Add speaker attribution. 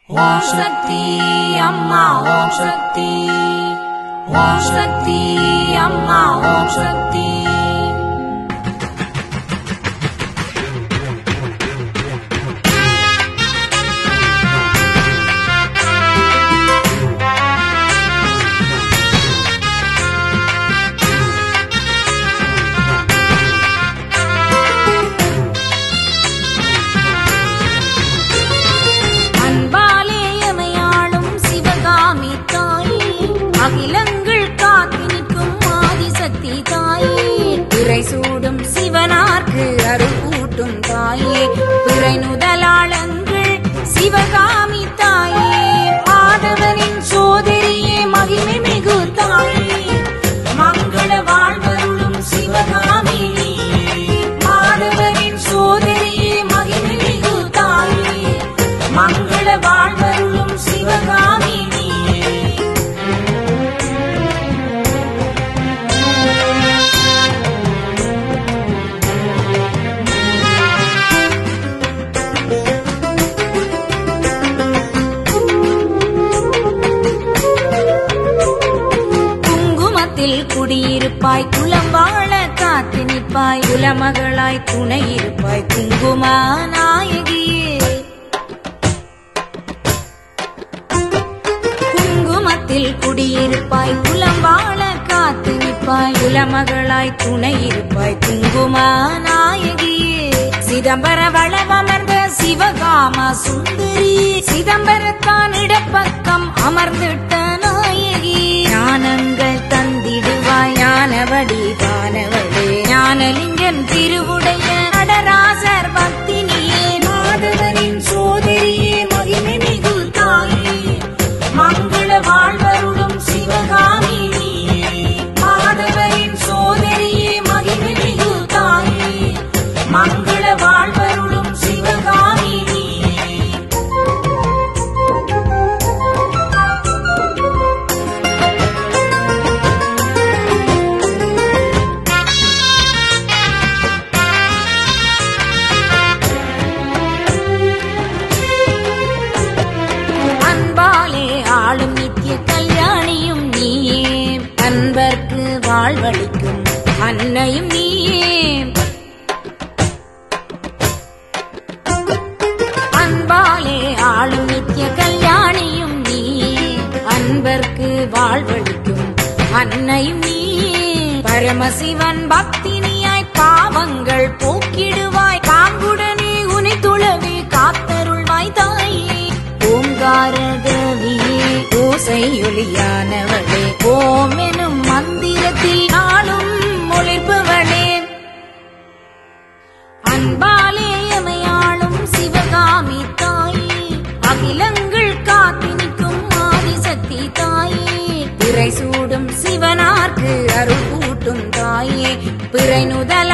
Speaker 1: ஓம் சக்தி அம்மா ஓம் சக்தி ஓம் சக்தி அம்மா ஓம் சக்தி
Speaker 2: அன்பாலே எமையாளும் சிவகாமி தாயே அகிலங்கள் காத்து நிற்கும் ஆதிசக்தி தாயே பிறை சூடும் சிவனார்க்கு அருள் கூட்டும் தாயே பிறை நுதலாளங்கள் சிவகாமி தாயே மாதவனின் சோதரியே மகிமை மிகு தாயே மங்கள வாழ்வருளும் சிவகாமி மாதவனின் சோதரியே மகிமை மிகு தாயே மங்கள வாழ்வருளும் சிவகாமி நீயே குங்குமத்தில் குடியிருப்பாய் குலம் வாழ காத்து நிற்பாய் குலமகளாய் துணை இருப்பாய் குங்கும நாயகியே குங்குமத்தில் குடியிருப்பாய் குலம் வாழ காத்து நிற்பாய் குலமகளாய் துணை இருப்பாய் குங்கும நாயகியே சிதம்பர வளமர்ந்த சிவகாம சுந்தரி சிதம்பரத்தான் இடப்பக்கம் அமர்ந்திட்ட நாயகி ஞானங்கள் தந்திடுவாய் ஞானவடி வானவளே ஞானலிங்கன் திருவுடைய நடராசர் பக்தினியே மாதவரின் சோதரியே மகிமை மிகு தாயே மங்கள வாழ்வருளும் சிவகாமி நீயே. மாதவரின் சோதரியே மகிமை மிகு தாயே மங்கள வாழ்வருளும் சிவகாமி நீயே. அன்பாலே ஆளும் நித்திய கல்யாணியும் நீயே அன்பர்க்கு வாழ்வளிக்கும் அன்னையும் நீயே அன்பாலே ஆளும் நித்திய கல்யாணியும் நீயே அன்பர்க்கு வாழ்வளிக்கும் அன்னையும் நீயே பரமசிவன் பக்தினியாய் பாவங்கள் போக்கிடுவாய் பாங்குடனே உனை துளவி காத்தருள்வாய் தாயே ஓங்கார தேவியே ஓசை ஒளியானவளே ஓம் எனும் மந்திரத்தில் நாளும் ஒளிர்பவளே அன்பாலே எமையாளும் சிவகாமி தாயே அகிலங்கள் காத்து நிற்கும் ஆதிசக்தி தாயே பிறை சூடும் சிவனார்க்கு அருள் கூட்டும் தாயே பிறை நுதல்